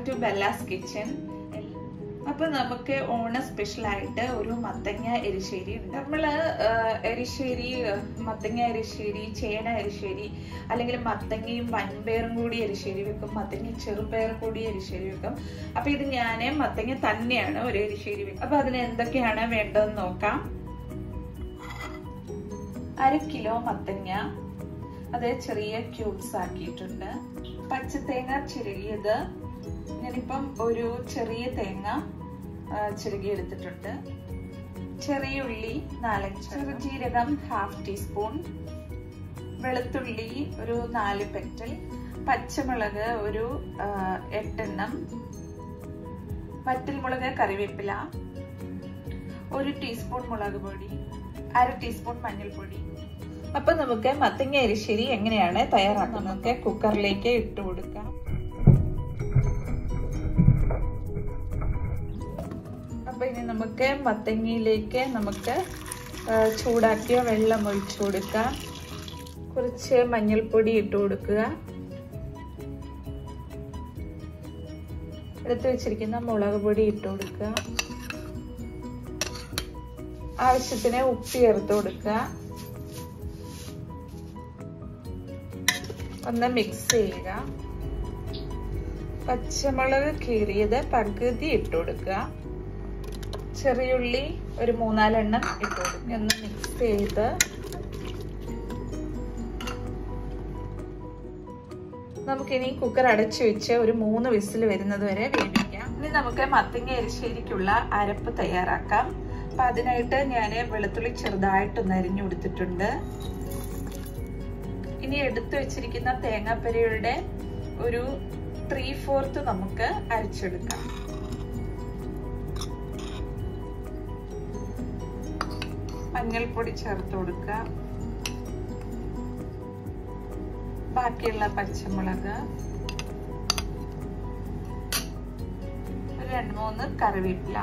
to Bella's kitchen അപ്പൊ നമുക്ക് ഓണ സ്പെഷ്യൽ ആയിട്ട് ഒരു മത്തങ്ങ എരിശ്ശേരി ഉണ്ട് നമ്മള് ആ, എരിശ്ശേരി ആ, മത്തങ്ങ എരിശ്ശേരി ചേന എരിശ്ശേരി അല്ലെങ്കിൽ മത്തങ്ങയും വൻപയറും കൂടി എരിശ്ശേരി വെക്കും മത്തങ്ങ ചെറുപയർ കൂടി എരിശ്ശേരി വെക്കും അപ്പൊ ഇത് ഞാൻ മത്തങ്ങ തന്നെയാണ് ഒരു എരിശ്ശേരി വെക്കും അപ്പൊ അതിന് എന്തൊക്കെയാണ് വേണ്ടതെന്ന് നോക്കാം അര കിലോ മത്തങ്ങ അത് ചെറിയ ക്യൂബ്സ് ആക്കിയിട്ടുണ്ട് പച്ചത്തേങ്ങ ചിരകിയത് ഞാനിപ്പം ഒരു ചെറിയ തേങ്ങ ആ, ചിരകി എടുത്തിട്ടുണ്ട് ചെറിയ ഉള്ളി നാലഞ്ച് ചെറുജീരകം ഹാഫ് ടീസ്പൂൺ വെളുത്തുള്ളി ഒരു നാല് പെറ്റൽ പച്ചമുളക് ഒരു ആ, എട്ടെണ്ണം വറ്റൽമുളക് കറിവേപ്പില ഒരു ടീസ്പൂൺ മുളക് പൊടി അര ടീസ്പൂൺ മഞ്ഞൾപ്പൊടി അപ്പൊ നമുക്ക് മത്തങ്ങ എരിശ്ശേരി എങ്ങനെയാണ് തയ്യാറാക്കുന്നത് നമുക്ക് കുക്കറിലേക്ക് ഇട്ട് കൊടുക്കാം അപ്പൊ ഇനി നമുക്ക് മത്തങ്ങയിലേക്ക് നമുക്ക് ആ, ചൂടാക്കിയ വെള്ളം ഒഴിച്ചു കൊടുക്കാം കുറച്ച് മഞ്ഞൾപ്പൊടി ഇട്ട് കൊടുക്കുക എടുത്തു വെച്ചിരിക്കുന്ന മുളക് പൊടി ഇട്ട് കൊടുക്കുക ആവശ്യത്തിന് ഉപ്പ് ചേർത്ത് കൊടുക്കുക ഒന്ന് മിക്സ് ചെയ്യുക പച്ചമുളക് കീറിയത് പകുതി ഇട്ട് കൊടുക്കുക ചെറിയുള്ളി ഒരു മൂന്നാലെണ്ണം ഇട്ട് കൊടുക്കുക ഒന്ന് മിക്സ് ചെയ്ത് നമുക്കിനി കുക്കർ അടച്ചു വെച്ച് ഒരു മൂന്ന് വിസിൽ വരുന്നത് വരെ വേവിക്കാം ഇനി നമുക്ക് മത്തങ്ങ എരിശ്ശേരിക്കുള്ള അരപ്പ് തയ്യാറാക്കാം അപ്പൊ അതിനായിട്ട് ഞാൻ വെളുത്തുള്ളി ചെറുതായിട്ടൊന്ന് അരിഞ്ഞു കൊടുത്തിട്ടുണ്ട് ഇനി എടുത്തു വെച്ചിരിക്കുന്ന തേങ്ങാപ്പരയുടെ ഒരു ത്രീ ഫോർത്ത് നമുക്ക് അരച്ചെടുക്കാം മഞ്ഞൾപ്പൊടി ചേർത്ത് കൊടുക്കുക ബാക്കിയുള്ള പച്ചമുളക് ഒരു രണ്ട് മൂന്ന് കറിവേപ്പില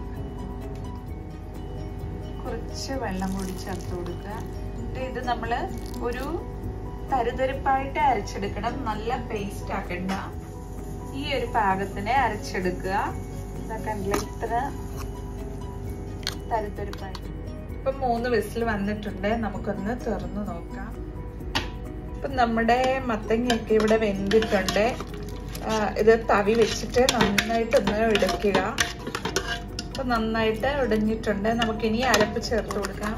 കുറച്ച് വെള്ളം കൂടി ചേർത്ത് കൊടുക്കുക എന്നിട്ട് ഇത് നമ്മള് ഒരു തരുതരിപ്പായിട്ട് അരച്ചെടുക്കണം നല്ല പേസ്റ്റ് ആക്കണ്ട ഈ ഒരു പാകത്തിന് അരച്ചെടുക്കുക ഇതാ കണ്ടില്ല ഇത്ര തരുതരിപ്പായിട്ട് ഇപ്പൊ മൂന്ന് വിസിൽ വന്നിട്ടുണ്ട് നമുക്കൊന്ന് തുറന്നു നോക്കാം ഇപ്പൊ നമ്മുടെ മത്തങ്ങയൊക്കെ ഇവിടെ വെന്തിട്ടുണ്ട് ആ, ഇത് തവി വെച്ചിട്ട് നന്നായിട്ടൊന്ന് ഇടയ്ക്കുക അപ്പൊ നന്നായിട്ട് ഉടഞ്ഞിട്ടുണ്ട് നമുക്കിനി അരപ്പ് ചേർത്ത് കൊടുക്കാം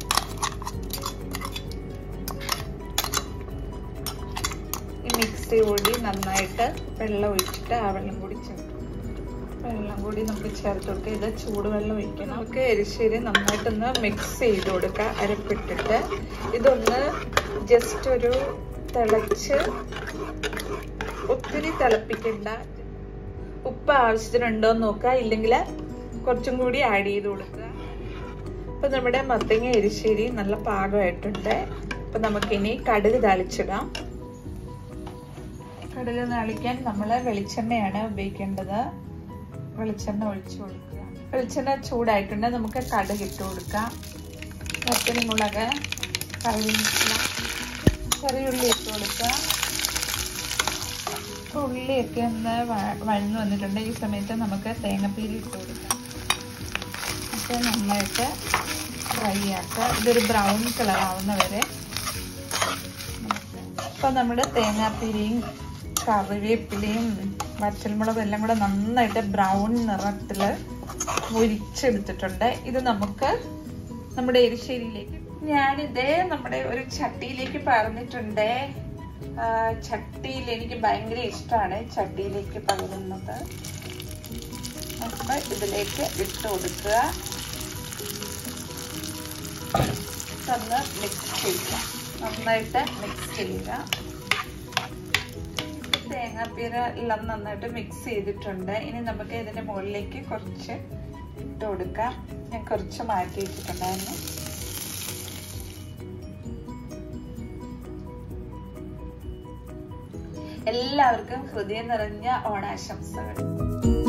ഈ മിക്സി കൂടി നന്നായിട്ട് വെള്ളം ഒഴിച്ചിട്ട് ആ വെള്ളം കൂടി ചേർത്ത് വെള്ളം കൂടി നമുക്ക് ചേർത്ത് കൊടുക്കുക ഇത് ചൂടുവെള്ളം ഒഴിക്കണം നമുക്ക് എരിശ്ശേരി നന്നായിട്ടൊന്ന് മിക്സ് ചെയ്ത് കൊടുക്കുക അരപ്പിട്ടിട്ട് ഇതൊന്ന് ജസ്റ്റ് ഒരു തിളച്ച് ഒത്തിരി തിളപ്പിക്കണ്ട ഉപ്പ് ആവശ്യത്തിനുണ്ടോ എന്ന് നോക്കുക ഇല്ലെങ്കിൽ കുറച്ചും കൂടി ആഡ് ചെയ്ത് കൊടുക്കുക അപ്പൊ നമ്മുടെ മത്തങ്ങ എരിശ്ശേരി നല്ല പാകമായിട്ടുണ്ട് അപ്പൊ നമുക്കിനി കടുക് താളിച്ചിടാം കടുക് താളിക്കാൻ നമ്മൾ വെളിച്ചെണ്ണയാണ് ഉപയോഗിക്കേണ്ടത് വെളിച്ചെണ്ണ ഒഴിച്ചു കൊടുക്കുക വെളിച്ചെണ്ണ ചൂടായിട്ടുണ്ട് നമുക്ക് കടുക് ഇട്ട് കൊടുക്കാം വറ്റൽ മുളക് കറിവേപ്പില ചെറിയുള്ളി ഇട്ട് കൊടുക്കുക ഇപ്പൊ ഉള്ളിയൊക്കെ ഒന്ന് വ- വഴന്നു വന്നിട്ടുണ്ട് ഈ സമയത്ത് നമുക്ക് തേങ്ങപ്പീരി ഇട്ട് കൊടുക്കാം ഒക്കെ നന്നായിട്ട് ഫ്രൈ ആക്കുക ഇതൊരു ബ്രൗൺ കളർ ആവുന്ന വരെ ഇപ്പൊ നമ്മുടെ തേങ്ങാപ്പീരിയും കറിവേപ്പിലയും വറ്റൽമുളകും എല്ലാം കൂടെ നന്നായിട്ട് ബ്രൗൺ നിറത്തില് മുരിച്ചെടുത്തിട്ടുണ്ട് ഇത് നമുക്ക് നമ്മുടെ എരിശ്ശേരിയിലേക്ക് ഞാനിതേ നമ്മുടെ ഒരു ചട്ടിയിലേക്ക് പറഞ്ഞിട്ടുണ്ട് ആ, ചട്ടിയിൽ എനിക്ക് ഭയങ്കര ഇഷ്ടമാണ് ചട്ടിയിലേക്ക് പകരുന്നത് അപ്പൊ ഇതിലേക്ക് ഇട്ട് കൊടുക്കുക ഒന്ന് മിക്സ് ചെയ്യുക നന്നായിട്ട് മിക്സ് ചെയ്യുക തേങ്ങാപ്പീര എല്ലാം നന്നായിട്ട് മിക്സ് ചെയ്തിട്ടുണ്ട് ഇനി നമുക്ക് ഇതിന്റെ മുകളിലേക്ക് കുറച്ച് ഇട്ട് കൊടുക്കാം ഞാൻ കുറച്ച് മാറ്റി വെച്ചിട്ടുണ്ടായിരുന്നു എല്ലാവർക്കും ഹൃദയം നിറഞ്ഞ ഓണാശംസകൾ